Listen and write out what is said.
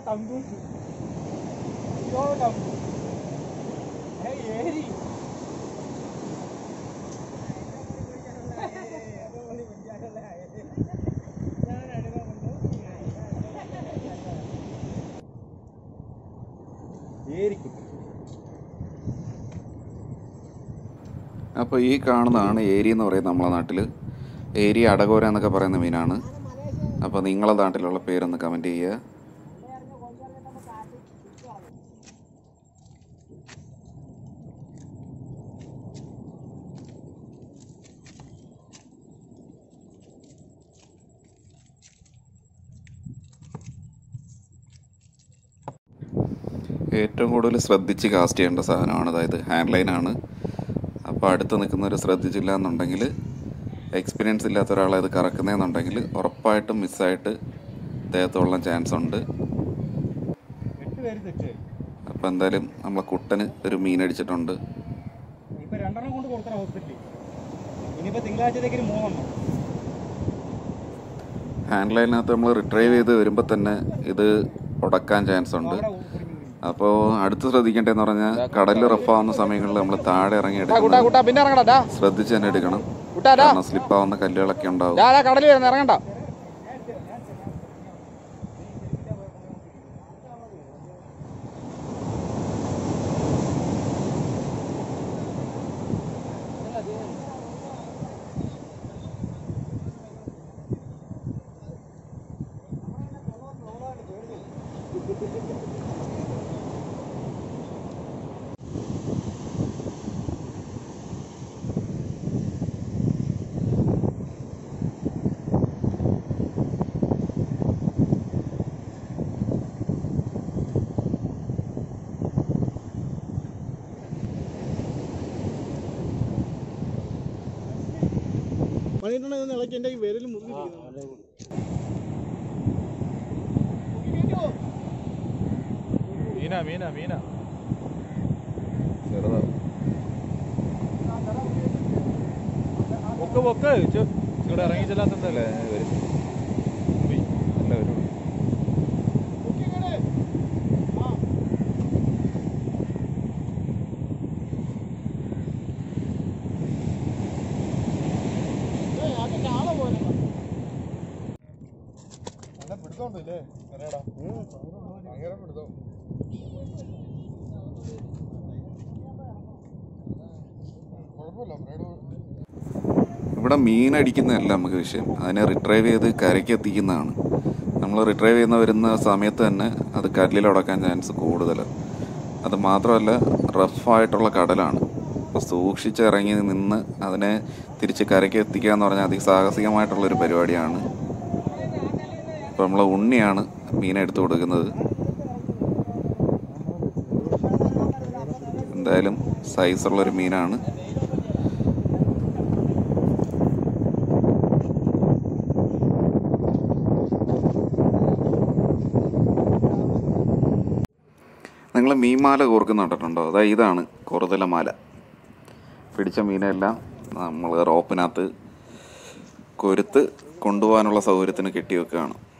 തങ്കൂസ് അയ്യോ തങ്കു ഏയ് ഏരി ഏരിക്കുട്ടി അപ്പോൾ ഈ കാണുന്നതാണ് ഏരി എന്ന് പറയുന്നത് നമ്മളെ നാട്ടിൽ ഏരി അടകോര എന്നൊക്കെ പറയുന്ന മീനാണ് അപ്പോൾ നിങ്ങളെ നാട്ടിലുള്ള പേരൊന്ന് കമൻറ്റ് ചെയ്യുക ഏറ്റവും കൂടുതൽ ശ്രദ്ധിച്ച് കാസ്റ്റ് ചെയ്യേണ്ട സാധനമാണ് അതായത് ഹാൻഡ് ലൈനാണ് അപ്പോൾ അടുത്ത് നിൽക്കുന്നവർ ശ്രദ്ധിച്ചില്ല എന്നുണ്ടെങ്കിൽ എക്സ്പീരിയൻസ് ഇല്ലാത്ത ഒരാളെ ഇത് കറക്കുന്നതെന്നുണ്ടെങ്കിൽ ഉറപ്പായിട്ടും മിസ്സായിട്ട് ദേഹത്ത് കൊള്ളാൻ ചാൻസ് ഉണ്ട് എട്ട് പേര് തെറ്റ് അപ്പോൾ എന്തായാലും നമ്മളെ കുട്ടന് ഒരു മീൻ അടിച്ചിട്ടുണ്ട് ഇപ്പൊ രണ്ടെണ്ണം കൊണ്ട് കൊടുത്തണം ഹോസ്പിറ്റലിൽ ഇനിയിപ്പോ തിങ്കളാഴ്ചത്തേക്ക് ഒരു മൂന്നെണ്ണം ഹാൻഡ് ലൈനകത്ത് നമ്മൾ റിട്രൈവ് ചെയ്ത് വരുമ്പോൾ തന്നെ ഇത് ഉടക്കാൻ ചാൻസ് ഉണ്ട് അവിടെ കുടുങ്ങി കുടുങ്ങി. അപ്പോൾ അടുത്ത് ശ്രദ്ധിക്കേണ്ടതെന്ന് പറഞ്ഞാൽ കടലിൽ റഫാവുന്ന സമയങ്ങളിൽ നമ്മൾ താഴെ ഇറങ്ങി കുട്ടാ എടുക്കണം കുട്ടാ പിന്നെ ഇറങ്ങടാ ഡാ ശ്രദ്ധിച്ച് തന്നെ എടുക്കണം കുട്ടാ ഡാ കാരണം സ്ലിപ്പാവുന്ന കല്ലുകളൊക്കെ ഉണ്ടാവും ഡാ ഡാ കടലിൽ വരുന്ന ഇറങ്ങണ്ട പണിയിട്ടുണ്ടെങ്കിൽ ഇളക്കി എൻ്റെ ഈ വിരൽ മുറിഞ്ഞിരിക്കുന്നു മീന മീന മീന പൊക്ക് പൊക്ക് ഇവിടെ ഇറങ്ങി ചെല്ലാത്തല്ലേ വരും പോയി. നല്ല വരും പിടുത്തോണ്ടല്ലേ ഭയങ്കര പിടുത്തം കുഴപ്പമില്ല ബ്രൈഡ് ഇവിടെ മീൻ അടിക്കുന്നതല്ല നമുക്ക് വിഷയം അതിനെ റിട്രൈവ് ചെയ്ത് കരയ്ക്ക് എത്തിക്കുന്നതാണ് നമ്മൾ റിട്രൈവ് ചെയ്യുന്ന വരുന്ന സമയത്ത് തന്നെ അത് കല്ലിൽ ഉടക്കാൻ ചാൻസ് കൂടുതൽ അത് മാത്രമല്ല റഫായിട്ടുള്ള കടലാണ് അപ്പോൾ സൂക്ഷിച്ച് ഇറങ്ങി നിന്ന് അതിനെ തിരിച്ച് കരയ്ക്ക് എത്തിക്കുക എന്ന് പറഞ്ഞാൽ അതിസാഹസികമായിട്ടുള്ളൊരു പരിപാടിയാണ് അപ്പോൾ നമ്മൾ ഉണ്ണിയാണ് മീൻ എടുത്തു കൊടുക്കുന്നത് എന്തായാലും സൈസുള്ളൊരു മീനാണ് നിങ്ങൾ മീൻമാല കോർക്കുന്ന കണ്ടിട്ടുണ്ടോ അതാ ഇതാണ് കുറുതല മാല പിടിച്ച മീനെല്ലാം നമ്മൾ റോപ്പിനകത്ത് കൊരുത്ത് കൊണ്ടുപോകാനുള്ള സൗകര്യത്തിന് കെട്ടി വെക്കുകയാണ്